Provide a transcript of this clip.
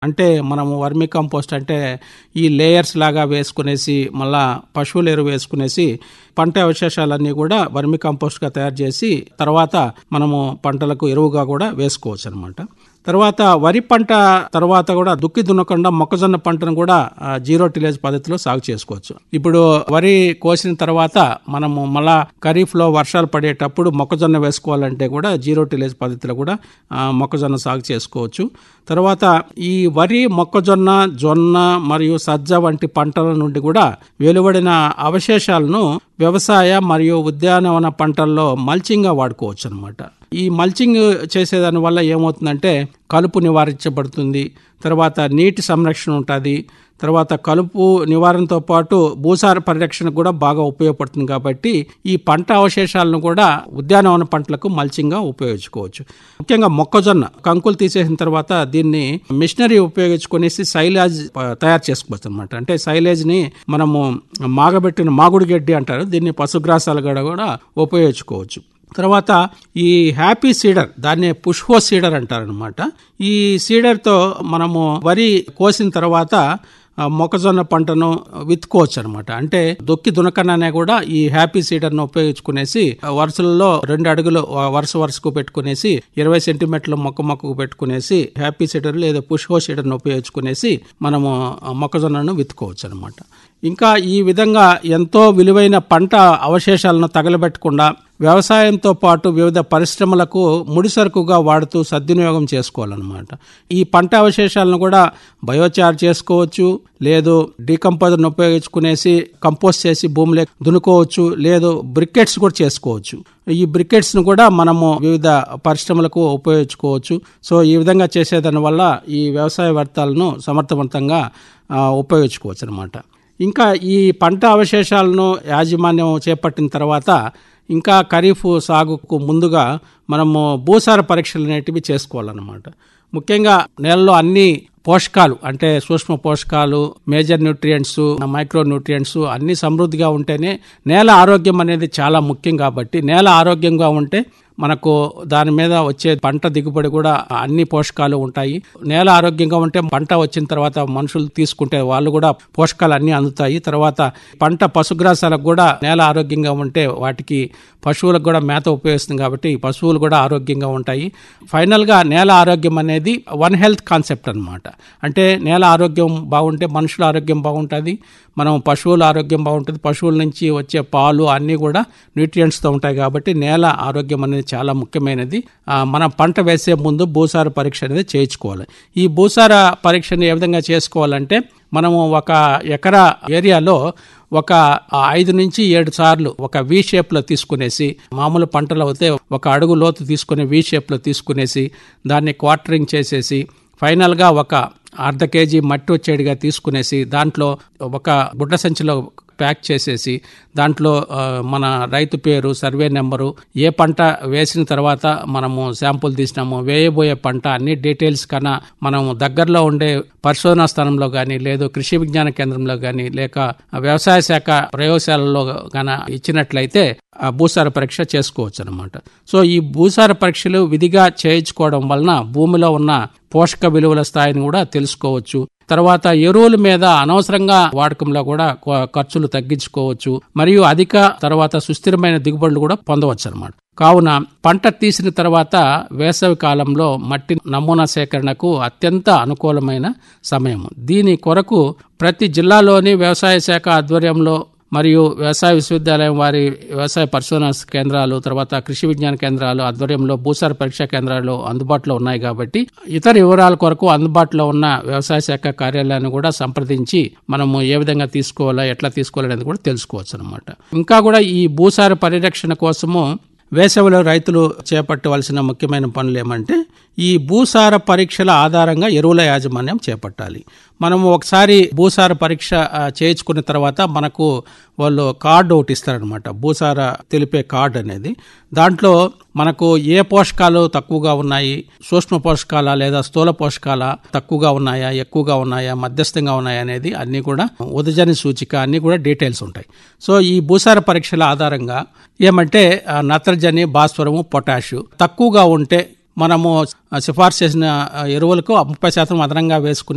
అంటే మనము వర్మి కంపోస్ట్ అంటే ఈ లేయర్స్ లాగా వేసుకునేసి మళ్ళా పశువుల ఎరువు వేసుకునేసి పంట అవశేషాలన్నీ కూడా వర్మి కంపోస్ట్గా తయారు చేసి తర్వాత మనము పంటలకు ఎరువుగా కూడా వేసుకోవచ్చు అనమాట తర్వాత వరి పంట తర్వాత కూడా దుక్కి దున్నకుండా మొక్కజొన్న పంటను కూడా ఆ, జీరో టిలేజ్ పద్ధతిలో సాగు చేసుకోవచ్చు ఇప్పుడు వరి కోసిన తర్వాత మనము మళ్ళా ఖరీఫ్లో వర్షాలు పడేటప్పుడు మొక్కజొన్న వేసుకోవాలంటే కూడా జీరో టిలేజ్ పద్ధతిలో కూడా ఆ, మొక్కజొన్న సాగు చేసుకోవచ్చు తర్వాత ఈ వరి మొక్కజొన్న జొన్న మరియు సజ్జ వంటి పంటల నుండి కూడా వెలువడిన అవశేషాలను వ్యవసాయ మరియు ఉద్యానవన పంటల్లో మల్చింగ్గా వాడుకోవచ్చు అనమాట ఈ మల్చింగ్ చేసేదాని వల్ల ఏమవుతుందంటే కలుపు నివారించబడుతుంది తర్వాత నీటి సంరక్షణ ఉంటుంది తర్వాత కలుపు నివారణతో పాటు భూసార పరిరక్షణకు కూడా బాగా ఉపయోగపడుతుంది కాబట్టి ఈ పంట అవశేషాలను కూడా ఉద్యానవన పంటలకు మల్చింగ్గా ఉపయోగించుకోవచ్చు ముఖ్యంగా మొక్కజొన్న కంకులు తీసేసిన తర్వాత దీన్ని మిషనరీ ఉపయోగించుకునేసి సైలేజ్ ప- తయారు చేసుకోవచ్చు అనమాట అంటే సైలేజ్ని మనము మాగబెట్టిన మాగుడు గడ్డి అంటారు దీన్ని పశుగ్రాసాలుగా కూడా ఉపయోగించుకోవచ్చు తర్వాత ఈ హ్యాపీ సీడర్ దాన్ని పుష్పో సీడర్ అంటారనమాట ఈ సీడర్తో మనము వరి కోసిన తర్వాత ఆ, మొక్కజొన్న పంటను విత్తుకోవచ్చు అనమాట అంటే దొక్కి దునకననే కూడా ఈ హ్యాపీ సీడర్ను ఉపయోగించుకునేసి వరుసలలో రెండు అడుగులు ఆ, వరుస వరుసకు పెట్టుకునేసి ఇరవై సెంటీమీటర్ల మొక్క మొక్కకు పెట్టుకునేసి హ్యాపీ సీడర్ లేదా పుష్పో సీడర్ను ఉపయోగించుకునేసి మనము ఆ, మొక్కజొన్నను విత్తుకోవచ్చు అనమాట ఇంకా ఈ విధంగా ఎంతో విలువైన పంట అవశేషాలను తగలబెట్టకుండా వ్యవసాయంతో పాటు వివిధ పరిశ్రమలకు ముడిసరుకుగా వాడుతూ సద్వినియోగం చేసుకోవాలన్నమాట ఈ పంట అవశేషాలను కూడా బయోచార్ చేసుకోవచ్చు లేదు డీకంపోజర్ను ఉపయోగించుకునేసి కంపోస్ట్ చేసి భూమిలో దున్నుకోవచ్చు లేదు బ్రికెట్స్ కూడా చేసుకోవచ్చు ఈ బ్రికెట్స్ ను కూడా మనము వివిధ పరిశ్రమలకు ఉపయోగించుకోవచ్చు సో ఈ విధంగా చేసేదాని వల్ల ఈ వ్యవసాయ వ్యర్థాలను సమర్థవంతంగా ఆ, ఉపయోగించుకోవచ్చు అనమాట ఇంకా ఈ పంట అవశేషాలను యాజమాన్యం చేపట్టిన తర్వాత ఇంకా ఖరీఫ్ సాగుకు ముందుగా మనము భూసార పరీక్షలు అనేటివి చేసుకోవాలన్నమాట ముఖ్యంగా నేలలో అన్ని పోషకాలు అంటే సూక్ష్మ పోషకాలు మేజర్ న్యూట్రియంట్స్ మైక్రో న్యూట్రియంట్స్ అన్ని సమృద్ధిగా ఉంటేనే నేల ఆరోగ్యం అనేది చాలా ముఖ్యం కాబట్టి నేల ఆరోగ్యంగా ఉంటే మనకు దాని మీద వచ్చే పంట దిగుబడి కూడా అన్ని పోషకాలు ఉంటాయి నేల ఆరోగ్యంగా ఉంటే పంట వచ్చిన తర్వాత మనుషులు తీసుకుంటే వాళ్ళు కూడా పోషకాలు అన్ని అందుతాయి తర్వాత పంట పశుగ్రాసాలకు కూడా నేల ఆరోగ్యంగా ఉంటే వాటికి పశువులకు కూడా మేత ఉపయోగిస్తుంది కాబట్టి పశువులు కూడా ఆరోగ్యంగా ఉంటాయి ఫైనల్ గా నేల ఆరోగ్యం అనేది వన్ హెల్త్ కాన్సెప్ట్ అన్నమాట అంటే నేల ఆరోగ్యం బాగుంటే మనుషుల ఆరోగ్యం బాగుంటుంది మనం పశువుల ఆరోగ్యం బాగుంటుంది పశువుల నుంచి వచ్చే పాలు అన్నీ కూడా న్యూట్రియంట్స్తో ఉంటాయి కాబట్టి నేల ఆరోగ్యం అనేది చాలా ముఖ్యమైనది ఆ, మనం పంట వేసే ముందు భూసార పరీక్ష అనేది చేయించుకోవాలి ఈ భూసార పరీక్షను ఏ విధంగా చేసుకోవాలంటే మనము ఒక ఎకరా ఏరియాలో ఒక ఐదు నుంచి ఏడు సార్లు ఒక వి షేప్ లో తీసుకునేసి మామూలు పంటలు అయితే ఒక అడుగు లోతు తీసుకుని వి షేప్ లో తీసుకునేసి దాన్ని క్వార్టరింగ్ చేసేసి ఫైనల్ గా ఒక అర్ధ కేజీ మట్టి వచ్చేడిగా తీసుకునేసి దాంట్లో ఒక బుడ్డ సంచిలో ప్యాక్ చేసేసి దాంట్లో ఆ, మన రైతు పేరు సర్వే నెంబరు ఏ పంట వేసిన తర్వాత మనము శాంపుల్ తీసినాము వేయబోయే పంట అన్ని డీటెయిల్స్ కన్నా మనము దగ్గరలో ఉండే పరిశోధనా స్థానంలో కానీ లేదు కృషి విజ్ఞాన కేంద్రంలో కానీ లేక వ్యవసాయ శాఖ ప్రయోగశాలలో గాన ఇచ్చినట్లయితే ఆ భూసార పరీక్ష చేసుకోవచ్చు అనమాట సో ఈ భూసార పరీక్షలు విధిగా చేయించుకోవడం వలన భూమిలో ఉన్న పోషక విలువల స్థాయిని కూడా తెలుసుకోవచ్చు తర్వాత ఎరువుల మీద అనవసరంగా వాడకంలో కూడా కొ- ఖర్చులు తగ్గించుకోవచ్చు మరియు అధిక తర్వాత సుస్థిరమైన దిగుబడులు కూడా పొందవచ్చు అనమాట కావున పంట తీసిన తర్వాత వేసవి కాలంలో మట్టి నమూనా సేకరణకు అత్యంత అనుకూలమైన సమయం దీని కొరకు ప్రతి జిల్లాలోని వ్యవసాయ శాఖ ఆధ్వర్యంలో మరియు వ్యవసాయ విశ్వవిద్యాలయం వారి వ్యవసాయ పరిశోధన కేంద్రాలు తర్వాత కృషి విజ్ఞాన కేంద్రాలు ఆధ్వర్యంలో భూసార పరీక్షా కేంద్రాలు అందుబాటులో ఉన్నాయి కాబట్టి ఇతర వివరాల కొరకు అందుబాటులో ఉన్న వ్యవసాయ శాఖ కార్యాలయాన్ని కూడా సంప్రదించి మనము ఏ విధంగా తీసుకోవాలా ఎట్లా తీసుకోవాలనేది కూడా తెలుసుకోవచ్చు అనమాట ఇంకా కూడా ఈ భూసార పరిరక్షణ కోసము వేసవిలో రైతులు చేపట్టవలసిన ముఖ్యమైన పనులు ఏమంటే ఈ భూసార పరీక్షల ఆధారంగా ఎరువుల యాజమాన్యం చేపట్టాలి మనము ఒకసారి భూసార పరీక్ష ఆ, చేయించుకున్న తర్వాత మనకు వాళ్ళు కార్డు ఒకటి ఇస్తారనమాట భూసార తెలిపే కార్డు అనేది దాంట్లో మనకు ఏ పోషకాలు తక్కువగా ఉన్నాయి సూక్ష్మ పోషకాల లేదా స్థూల పోషకాల తక్కువగా ఉన్నాయా ఎక్కువగా ఉన్నాయా మధ్యస్థంగా ఉన్నాయా అనేది అన్ని కూడా ఉదజని సూచిక అన్ని కూడా డీటెయిల్స్ ఉంటాయి సో ఈ భూసార పరీక్షల ఆధారంగా ఏమంటే ఆ, నత్రజని భాస్వరము పొటాషు తక్కువగా ఉంటే మనము సిఫార్సు చేసిన ఆ, ఎరువులకు ముప్పై శాతం అదనంగా వేసుకునే